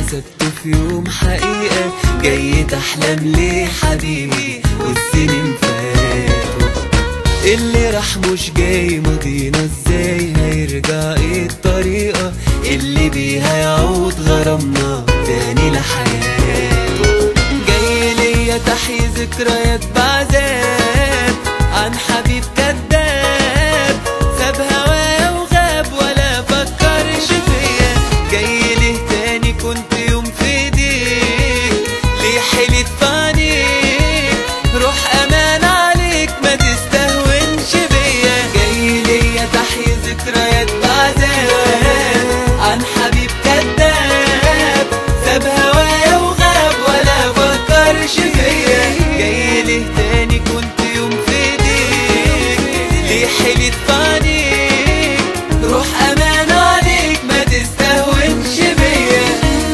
حسبته في يوم حقيقة جاي تحلم ليه حبيبي والسنين فاتوا اللي راح مش جاي ماضينا ازاي هيرجع ايه الطريقة اللي بيها يعود غرامنا تاني لحياته جاي ليا تحيي ذكريات بعذاب عن حبيب كذاب ساب هوايا وغاب ولا فكرش فيا جاي ليه تاني كنت يوم في ايديك ليه حلت في عينيك روح امان عليك ما تستهونش بيا جاي ليا تحيي ذكريات بعذاب عن حبيب كذاب ساب هوايا وغاب ولا فكرش فيا جاي ليه تاني كنت يوم في ايديك ليه حلت في عينيك روح امان عليك ما تستهونش بيا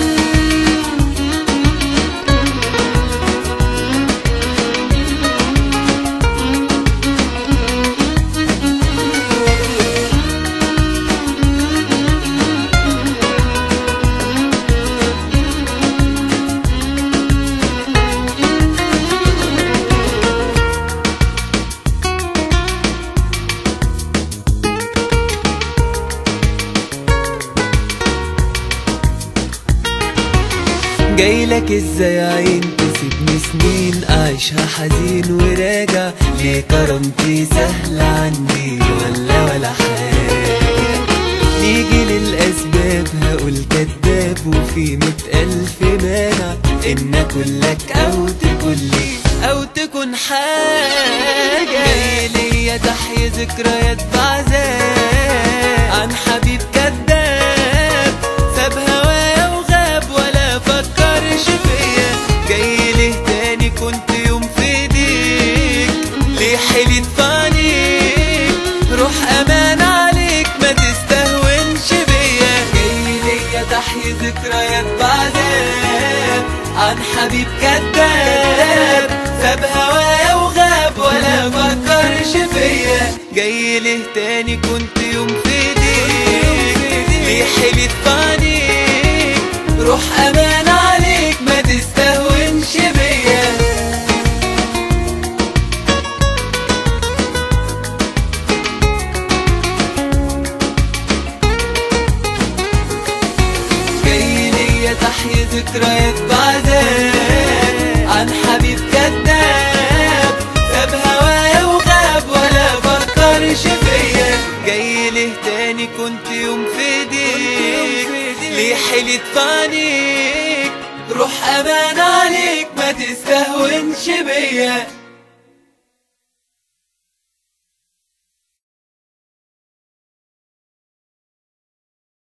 جايلك ازاي عين تسيبني سنين اعيشها حزين وراجع ليه كرامتي سهلة عندي ولا ولا حاجة نيجي للأسباب هقول كداب وفي مئة ألف مانع إن أكون لك أو تكون لي أو تكون حاجة جاي ليا تحيي ذكريات بعذاب عن حبيب كداب ساب هوايا وغاب ولا فكرش فيا جاي ليه تاني كنت يوم في ايديك ليه حلت في عينيك روح امان عليك ما تستهونش بيا جاي ليا تحيي ذكريات بعذاب عن حبيب كذاب ساب هوايا وغاب ولا فكرش فيا جاي ليه تاني كنت يوم في ايديك ليه حلت في عينيك روح امان عليك ما تستهونش بيا جاي ليا تحيي ذكريات بعذاب عن حبيب كذاب ساب هوايا وغاب ولا فكرش فيا جاي ليه تاني كنت يوم في ايديك ليه حلت في عينيك روح امان عليك ما تستهونش بيا